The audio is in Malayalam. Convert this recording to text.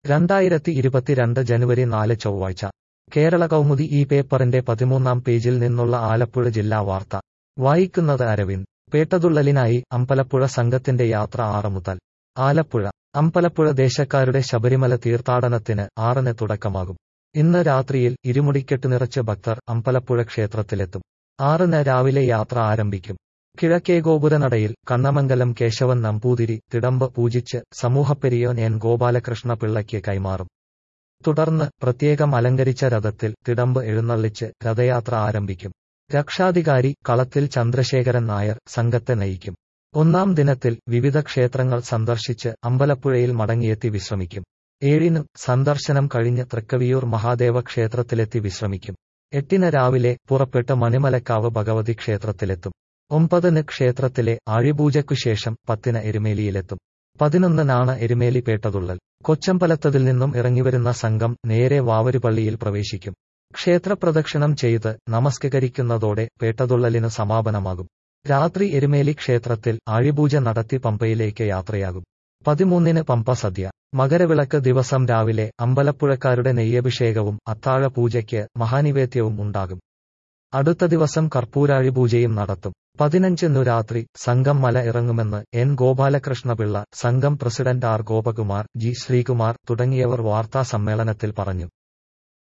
രണ്ടായിരത്തി ഇരുപത്തിരണ്ട് ജനുവരി നാല് ചൊവ്വാഴ്ച കേരള കൗമുദി ഈ പേപ്പറിന്റെ പതിമൂന്നാം പേജിൽ നിന്നുള്ള ആലപ്പുഴ ജില്ലാ വാർത്ത വായിക്കുന്നത് അരവിന്ദ് പേട്ടതുള്ളലിനായി അമ്പലപ്പുഴ സംഘത്തിന്റെ യാത്ര ആറ് മുതൽ ആലപ്പുഴ അമ്പലപ്പുഴ ദേശക്കാരുടെ ശബരിമല തീർത്ഥാടനത്തിന് ആറിന് തുടക്കമാകും ഇന്ന് രാത്രിയിൽ ഇരുമുടിക്കെട്ട് നിറച്ച് ഭക്തർ അമ്പലപ്പുഴ ക്ഷേത്രത്തിലെത്തും ആറിന് രാവിലെ യാത്ര ആരംഭിക്കും കിഴക്കേ ഗോപുരനടയിൽ കണ്ണമംഗലം കേശവൻ നമ്പൂതിരി തിടമ്പ് പൂജിച്ച് സമൂഹപ്പെരിയോൻ എൻ ഗോപാലകൃഷ്ണ പിള്ളയ്ക്ക് കൈമാറും തുടർന്ന് പ്രത്യേകം അലങ്കരിച്ച രഥത്തിൽ തിടമ്പ് എഴുന്നള്ളിച്ച് രഥയാത്ര ആരംഭിക്കും രക്ഷാധികാരി കളത്തിൽ ചന്ദ്രശേഖരൻ നായർ സംഘത്തെ നയിക്കും ഒന്നാം ദിനത്തിൽ വിവിധ ക്ഷേത്രങ്ങൾ സന്ദർശിച്ച് അമ്പലപ്പുഴയിൽ മടങ്ങിയെത്തി വിശ്രമിക്കും ഏഴിനും സന്ദർശനം കഴിഞ്ഞ് തൃക്കവിയൂർ മഹാദേവ ക്ഷേത്രത്തിലെത്തി വിശ്രമിക്കും എട്ടിന് രാവിലെ പുറപ്പെട്ട് മണിമലക്കാവ് ഭഗവതി ക്ഷേത്രത്തിലെത്തും ഒമ്പതിന് ക്ഷേത്രത്തിലെ ആഴിപൂജയ്ക്കുശേഷം പത്തിന് എരുമേലിയിലെത്തും പതിനൊന്നിനാണ് എരുമേലി പേട്ടതുള്ളൽ കൊച്ചമ്പലത്തതിൽ നിന്നും ഇറങ്ങിവരുന്ന സംഘം നേരെ വാവരുപള്ളിയിൽ പ്രവേശിക്കും ക്ഷേത്രപ്രദക്ഷിണം ചെയ്ത് നമസ്കരിക്കുന്നതോടെ പേട്ടതുള്ളലിന് സമാപനമാകും രാത്രി എരുമേലി ക്ഷേത്രത്തിൽ ആഴിപൂജ നടത്തി പമ്പയിലേക്ക് യാത്രയാകും പതിമൂന്നിന് പമ്പ സദ്യ മകരവിളക്ക് ദിവസം രാവിലെ അമ്പലപ്പുഴക്കാരുടെ നെയ്യഭിഷേകവും അത്താഴ പൂജയ്ക്ക് മഹാനിവേദ്യവും ഉണ്ടാകും അടുത്ത ദിവസം കർപ്പൂരാഴി പൂജയും നടത്തും പതിനഞ്ചിനു രാത്രി സംഘം മല ഇറങ്ങുമെന്ന് എൻ ഗോപാലകൃഷ്ണപിള്ള സംഘം president R Gopakumar G Sreekumar തുടങ്ങിയവർ വാർത്താ സമ്മേളനത്തിൽ പറഞ്ഞു